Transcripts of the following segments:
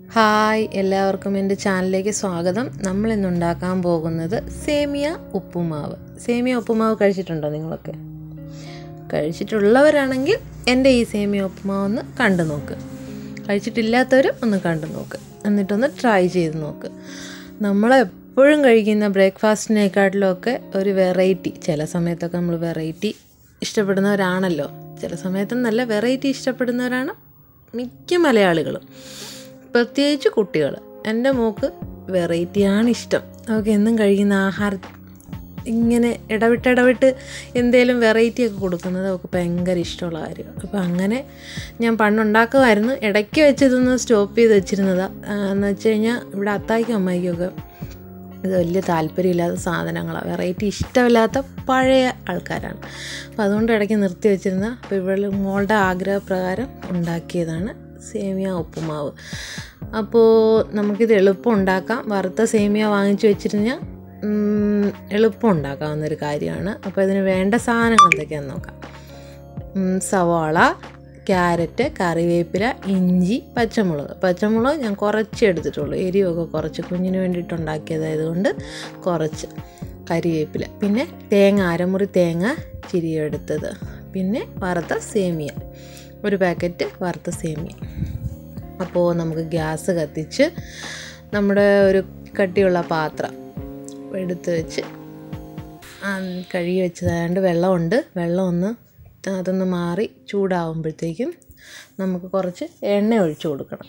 hi എല്ലാവർക്കും എൻ്റെ ചാനലിലേക്ക് സ്വാഗതം നമ്മൾ ഇന്ന് ഉണ്ടാക്കാൻ പോകുന്നത് സേമിയ ഉപ്പുമാവ് സേമിയ ഉപ്പുമാവ് കഴിച്ചിട്ടുണ്ടോ നിങ്ങളൊക്കെ കഴിച്ചിട്ടുള്ളവരാണെങ്കിൽ എൻ്റെ ഈ സേമിയ ഉപ്പുമാവ് ഒന്ന് കണ്ടു നോക്ക് കഴിച്ചിട്ടില്ലാത്തവരും ഒന്ന് കണ്ടു നോക്ക് എന്നിട്ടൊന്ന് ട്രൈ ചെയ്ത് നോക്ക് നമ്മളെപ്പോഴും കഴിക്കുന്ന ബ്രേക്ക്ഫാസ്റ്റിനേക്കാട്ടിലൊക്കെ ഒരു വെറൈറ്റി ചില സമയത്തൊക്കെ നമ്മൾ വെറൈറ്റി ഇഷ്ടപ്പെടുന്നവരാണല്ലോ ചില സമയത്ത് നല്ല വെറൈറ്റി ഇഷ്ടപ്പെടുന്നവരാണ് മിക്ക മലയാളികളും പ്രത്യേകിച്ച് കുട്ടികൾ എൻ്റെ മോക്ക് വെറൈറ്റിയാണ് ഇഷ്ടം അവൾക്ക് എന്നും കഴിക്കുന്ന ആഹാരം ഇങ്ങനെ ഇടവിട്ട് ഇടവിട്ട് എന്തേലും വെറൈറ്റി ഒക്കെ കൊടുക്കുന്നത് അവൾക്ക് ഭയങ്കര ഇഷ്ടമുള്ള കാര്യമാണ് അപ്പോൾ അങ്ങനെ ഞാൻ പണ്ടുണ്ടാക്കുമായിരുന്നു ഇടയ്ക്ക് വെച്ച് ഇതൊന്ന് സ്റ്റോപ്പ് ചെയ്ത് വെച്ചിരുന്നതാണ് എന്ന് വെച്ച് കഴിഞ്ഞാൽ ഇവിടെ അത്തായിക്കും അമ്മായിക്കൊക്കെ ഇത് വലിയ താല്പര്യമില്ലാത്ത സാധനങ്ങളാണ് വെറൈറ്റി ഇഷ്ടമില്ലാത്ത പഴയ ആൾക്കാരാണ് അപ്പോൾ അതുകൊണ്ട് ഇടയ്ക്ക് നിർത്തി വെച്ചിരുന്ന അപ്പോൾ ഇവൾ മോളുടെ ആഗ്രഹപ്രകാരം ഉണ്ടാക്കിയതാണ് സേമിയ ഉപ്പുമാവ് അപ്പോൾ നമുക്കിത് എളുപ്പം ഉണ്ടാക്കാം വറുത്ത സേമിയ വാങ്ങിച്ചു വെച്ചിരുന്നാൽ എളുപ്പം ഉണ്ടാക്കാവുന്നൊരു കാര്യമാണ് അപ്പോൾ ഇതിന് വേണ്ട സാധനങ്ങൾ എന്തൊക്കെയാണെന്ന് നോക്കാം ഉം, സവാള ക്യാരറ്റ് കറിവേപ്പില ഇഞ്ചി പച്ചമുളക് പച്ചമുളക് ഞാൻ കുറച്ച് എടുത്തിട്ടുള്ളൂ എരിവൊക്കെ കുറച്ച് കുഞ്ഞിന് വേണ്ടിയിട്ട് ഉണ്ടാക്കിയതായതുകൊണ്ട് കുറച്ച് കരിവേപ്പില പിന്നെ തേങ്ങ അരമുറി തേങ്ങ ചിരിയെടുത്തത് പിന്നെ വറുത്ത സേമിയ ഒരു പാക്കറ്റ് വറുത്ത സേമിയ അപ്പോൾ നമുക്ക് ഗ്യാസ് കത്തിച്ച് നമ്മുടെ ഒരു കട്ടിയുള്ള പാത്രം എടുത്ത് വെച്ച് ആ, കഴുകി വെച്ചതായതുകൊണ്ട് വെള്ളമുണ്ട് വെള്ളം ഒന്ന് അതൊന്ന് മാറി ചൂടാവുമ്പോഴത്തേക്കും നമുക്ക് കുറച്ച് എണ്ണ ഒഴിച്ചു കൊടുക്കണം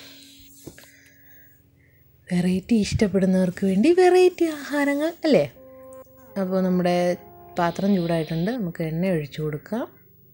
വെറൈറ്റി ഇഷ്ടപ്പെടുന്നവർക്ക് വേണ്ടി വെറൈറ്റി ആഹാരങ്ങൾ അല്ലേ അപ്പോൾ നമ്മുടെ പാത്രം ചൂടായിട്ടുണ്ട് നമുക്ക് എണ്ണ ഒഴിച്ചു കൊടുക്കാം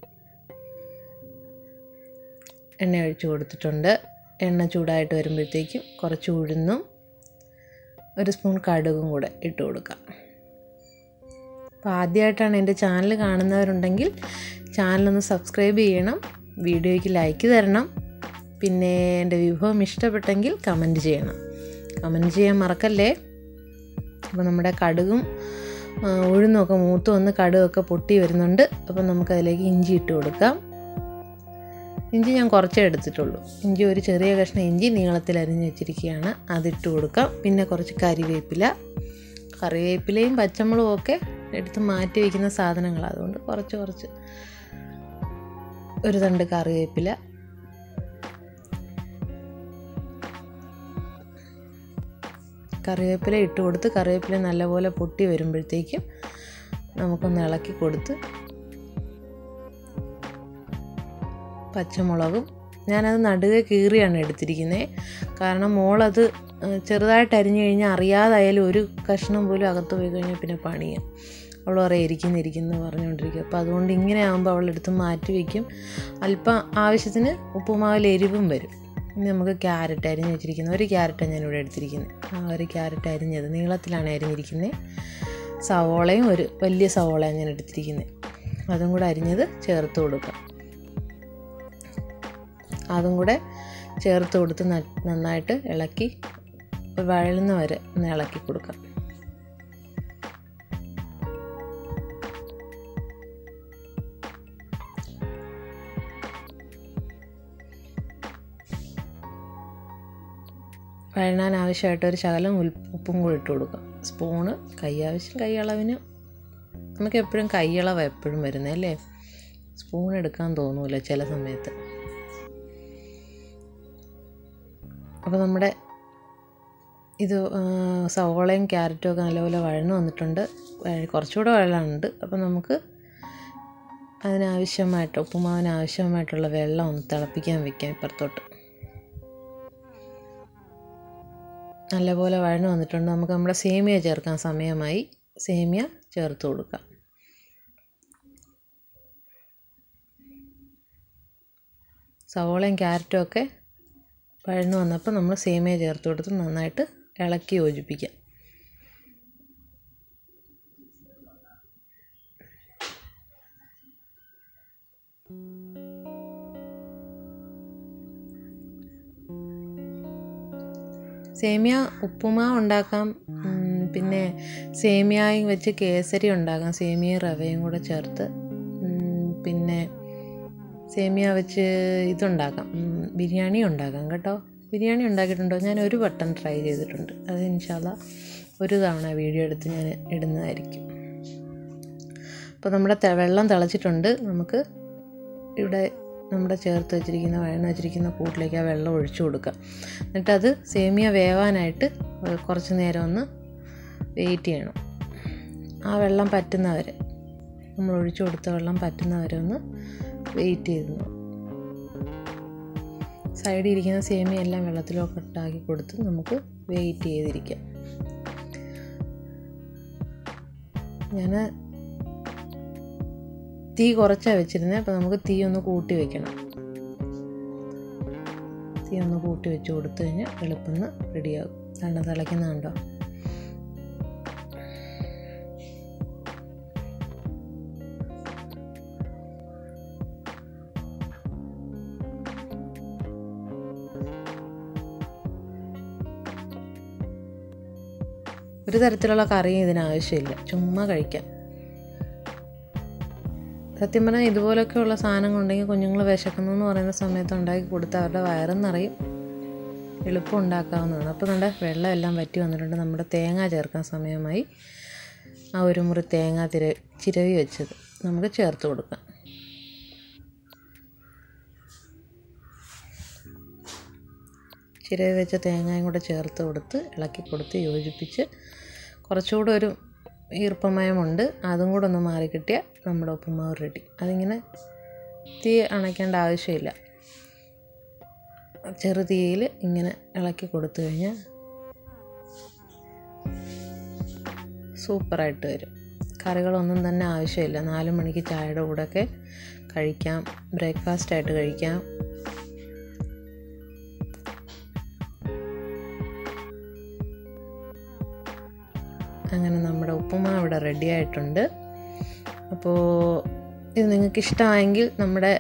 എണ്ണ ഒഴിച്ചു കൊടുത്തിട്ടുണ്ട് എണ്ണ ചൂടായിട്ട് വരുമ്പോഴത്തേക്കും കുറച്ച് ഉഴുന്നും ഒരു സ്പൂൺ കടുകും കൂടെ ഇട്ട് കൊടുക്കാം അപ്പോൾ ആദ്യമായിട്ടാണ് എൻ്റെ ചാനൽ കാണുന്നവരുണ്ടെങ്കിൽ ചാനലൊന്ന് സബ്സ്ക്രൈബ് ചെയ്യണം വീഡിയോയ്ക്ക് ലൈക്ക് തരണം പിന്നെ എൻ്റെ വിഭവം ഇഷ്ടപ്പെട്ടെങ്കിൽ കമൻറ്റ് ചെയ്യണം കമൻറ്റ് ചെയ്യാൻ മറക്കല്ലേ അപ്പോൾ നമ്മുടെ കടുകും ആ, ഉഴുന്നൊക്കെ മൂത്ത് വന്ന് കടുകൊക്കെ പൊട്ടി വരുന്നുണ്ട് അപ്പോൾ നമുക്കതിലേക്ക് ഇഞ്ചി ഇട്ട് കൊടുക്കാം ഇഞ്ചി ഞാൻ കുറച്ചേ എടുത്തിട്ടുള്ളൂ ഇഞ്ചി ഒരു ചെറിയ കഷ്ണം ഇഞ്ചി നീളത്തിൽ അരിഞ്ഞ് വെച്ചിരിക്കുകയാണ് അതിട്ട് കൊടുക്കാം പിന്നെ കുറച്ച് കരിവേപ്പില കറിവേപ്പിലയും പച്ചമുളകും ഒക്കെ എടുത്ത് മാറ്റി വയ്ക്കുന്ന സാധനങ്ങളാണ് അതുകൊണ്ട് കുറച്ച് കുറച്ച് ഒരു തണ്ട് കറിവേപ്പില കറിവേപ്പില ഇട്ട് കൊടുത്ത് കറിവേപ്പില നല്ലപോലെ പൊട്ടി വരുമ്പോഴത്തേക്കും നമുക്കൊന്ന് ഇളക്കി കൊടുത്ത് പച്ചമുളകും ഞാനത് നടുവെ കീറിയാണ് എടുത്തിരിക്കുന്നത് കാരണം മോളത് ഏഹ്, ചെറുതായിട്ട് അരിഞ്ഞു കഴിഞ്ഞാൽ അറിയാതായാലും ഒരു കഷ്ണം പോലും അകത്ത് പോയി കഴിഞ്ഞാൽ പിന്നെ പണിയാണ് അവൾ പറയും ഇരിക്കുന്നു ഇരിക്കുന്നു പറഞ്ഞുകൊണ്ടിരിക്കും അപ്പോൾ അതുകൊണ്ട് ഇങ്ങനെ ആകുമ്പോൾ അവളെടുത്ത് മാറ്റി വയ്ക്കും അല്പം ആവശ്യത്തിന് ഉപ്പുമാവിൽ എരിവും വരും ഇനി നമുക്ക് ക്യാരറ്റ് അരിഞ്ഞ് വെച്ചിരിക്കുന്നത് ഒരു ക്യാരറ്റാണ് ഞാനിവിടെ എടുത്തിരിക്കുന്നത് ആ ഒരു ക്യാരറ്റ് അരിഞ്ഞത് നീളത്തിലാണ് അരിഞ്ഞിരിക്കുന്നത് സവോളയും ഒരു വലിയ സവോളയാണ് ഞാൻ എടുത്തിരിക്കുന്നത് അതും കൂടെ അരിഞ്ഞത് ചേർത്ത് കൊടുക്കാം അതും കൂടെ ചേർത്ത് കൊടുത്ത് ന- നന്നായിട്ട് ഇളക്കി വഴലുന്ന വരെ ഒന്ന് ഇളക്കി കൊടുക്കാം വഴണാൻ ആവശ്യമായിട്ട് ഒരു ശകലം ഉൽ- ഉപ്പും കൂടി ഇട്ട് കൊടുക്കാം സ്പൂണ് കൈ ആവശ്യം കൈ അളവിന് നമുക്ക് എപ്പോഴും കൈയളവ് എപ്പോഴും വരുന്നത് അല്ലേ സ്പൂൺ എടുക്കാൻ തോന്നൂല ചില സമയത്ത് അപ്പോൾ നമ്മുടെ ഇത് ആ, സവോളയും ക്യാരറ്റും ഒക്കെ നല്ലപോലെ വഴന്നു വന്നിട്ടുണ്ട് വഴ- കുറച്ചുകൂടെ വെള്ളമുണ്ട് അപ്പോൾ നമുക്ക് അതിനാവശ്യമായിട്ട് ഉപ്പുമാവിന് ആവശ്യമായിട്ടുള്ള വെള്ളം ഒന്ന് തിളപ്പിക്കാൻ വെക്കാം ഇപ്പുറത്തോട്ട് നല്ലപോലെ വഴന്നു വന്നിട്ടുണ്ട് നമുക്ക് നമ്മുടെ സേമിയ ചേർക്കാൻ സമയമായി സേമിയ ചേർത്ത് കൊടുക്കാം സവോളയും ക്യാരറ്റും ഒക്കെ വഴന്നു വന്നപ്പോൾ നമ്മൾ സേമിയ ചേർത്ത് കൊടുത്ത് നന്നായിട്ട് ഇളക്കി യോജിപ്പിക്കാം സേമിയ ഉപ്പുമാവ് ഉണ്ടാക്കാം ഉം, പിന്നെ സേമിയയും വെച്ച് കേസരി ഉണ്ടാക്കാം സേമിയയും റവയും കൂടെ ചേർത്ത് ഉം, പിന്നെ സേമിയ വെച്ച് ഇതുണ്ടാക്കാം ഉം, ബിരിയാണി ഉണ്ടാക്കാം കേട്ടോ ബിരിയാണി ഉണ്ടാക്കിയിട്ടുണ്ടോ ഞാൻ ഒരു വട്ടം ട്രൈ ചെയ്തിട്ടുണ്ട് അത് ഇൻഷാല്ല ഒരു തവണ വീഡിയോ എടുത്ത് ഞാൻ ഇടുന്നതായിരിക്കും അപ്പോൾ നമ്മുടെ തെ- വെള്ളം തിളച്ചിട്ടുണ്ട് നമുക്ക് ഇവിടെ നമ്മുടെ ചേർത്ത് വെച്ചിരിക്കുന്ന വഴന്ന് വെച്ചിരിക്കുന്ന കൂട്ടിലേക്ക് ആ വെള്ളം ഒഴിച്ചു കൊടുക്കാം എന്നിട്ടത് സേമിയ വേവാനായിട്ട് കുറച്ച് നേരം ഒന്ന് വെയിറ്റ് ചെയ്യണം ആ വെള്ളം പറ്റുന്നവരെ നമ്മൾ ഒഴിച്ചു കൊടുത്ത വെള്ളം പറ്റുന്നവരെ ഒന്ന് വെയിറ്റ് ചെയ്ത് നോക്കും സൈഡിൽ ഇരിക്കുന്ന സേമിയ എല്ലാം വെള്ളത്തിലൊക്കെ ഇട്ടാക്കി കൊടുത്ത് നമുക്ക് വെയിറ്റ് ചെയ്തിരിക്കാം ഞാൻ തീ കുറച്ചാണ് വെച്ചിരുന്നത് അപ്പോൾ നമുക്ക് തീ ഒന്ന് കൂട്ടി വെക്കണം തീ ഒന്ന് കൂട്ടി വെച്ച് കൊടുത്തു കഴിഞ്ഞാൽ എളുപ്പം റെഡിയാകും തണ്ട തിളയ്ക്കുന്നുണ്ടോ ഒരു തരത്തിലുള്ള കറിയും ഇതിനാവശ്യമില്ല ചുമ്മാ കഴിക്കാം സത്യം പറഞ്ഞാൽ ഇതുപോലൊക്കെയുള്ള സാധനങ്ങൾ ഉണ്ടെങ്കിൽ കുഞ്ഞുങ്ങൾ വിശക്കുന്നു എന്ന് പറയുന്ന സമയത്ത് ഉണ്ടാക്കി കൊടുത്ത് അവരുടെ വയറും നിറയും എളുപ്പം ഉണ്ടാക്കാവുന്നതാണ് അപ്പോൾ നമ്മുടെ വെള്ളം എല്ലാം വറ്റി വന്നിട്ടുണ്ട് നമ്മുടെ തേങ്ങ ചേർക്കാൻ സമയമായി ആ ഒരു മുറി തേങ്ങ തിര ചിരവി വെച്ചത് നമുക്ക് ചേർത്ത് കൊടുക്കാം ചിരവി വെച്ച തേങ്ങയും കൂടെ ചേർത്ത് കൊടുത്ത് ഇളക്കി കൊടുത്ത് യോജിപ്പിച്ച് കുറച്ചുകൂടെ ഒരു ഈർപ്പമയമുണ്ട് അതും കൂടെ ഒന്ന് മാറിക്കിട്ടിയാൽ നമ്മുടെ ഉപ്പുമാവ് റെഡി അതിങ്ങനെ തീ അണയ്ക്കേണ്ട ആവശ്യമില്ല ചെറു തീയിൽ ഇങ്ങനെ ഇളക്കി കൊടുത്തു കഴിഞ്ഞാൽ സൂപ്പറായിട്ട് വരും കറികളൊന്നും തന്നെ ആവശ്യമില്ല നാല് മണിക്ക് ചായയുടെ കൂടെയൊക്കെ കഴിക്കാം ബ്രേക്ക്ഫാസ്റ്റായിട്ട് കഴിക്കാം അങ്ങനെ നമ്മുടെ ഉപ്പുമാവ് ഇവിടെ റെഡി ആയിട്ടുണ്ട് അപ്പോൾ ഇത് നിങ്ങൾക്ക് ഇഷ്ടമായെങ്കിൽ നമ്മുടെ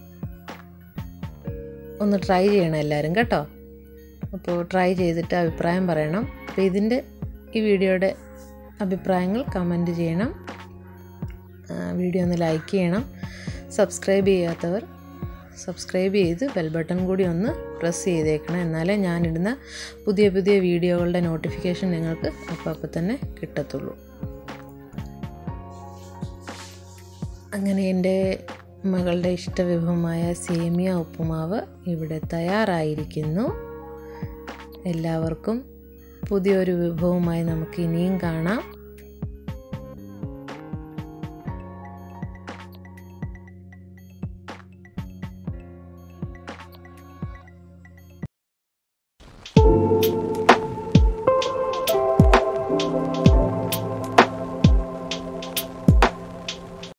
ഒന്ന് ട്രൈ ചെയ്യണം എല്ലാവരും കേട്ടോ അപ്പോൾ ട്രൈ ചെയ്തിട്ട് അഭിപ്രായം പറയണം അപ്പോൾ ഇതിൻ്റെ ഈ വീഡിയോയുടെ അഭിപ്രായങ്ങൾ കമൻറ്റ് ചെയ്യണം ആ, വീഡിയോ ഒന്ന് ലൈക്ക് ചെയ്യണം സബ്സ്ക്രൈബ് ചെയ്യാത്തവർ സബ്സ്ക്രൈബ് ചെയ്ത് ബെൽ ബട്ടൺ കൂടി ഒന്ന് പ്രസ് ചെയ്തേക്കണം എന്നാലേ ഞാനിടുന്ന പുതിയ പുതിയ വീഡിയോകളുടെ നോട്ടിഫിക്കേഷൻ നിങ്ങൾക്ക് അപ്പോൾ അപ്പോൾ തന്നെ കിട്ടത്തുള്ളൂ അങ്ങനെ എൻ്റെ മകളുടെ ഇഷ്ടവിഭവമായ സേമിയ ഉപ്പുമാവ് ഇവിടെ തയ്യാറായിരിക്കുന്നു എല്ലാവർക്കും പുതിയൊരു വിഭവമായി നമുക്ക് ഇനിയും കാണാം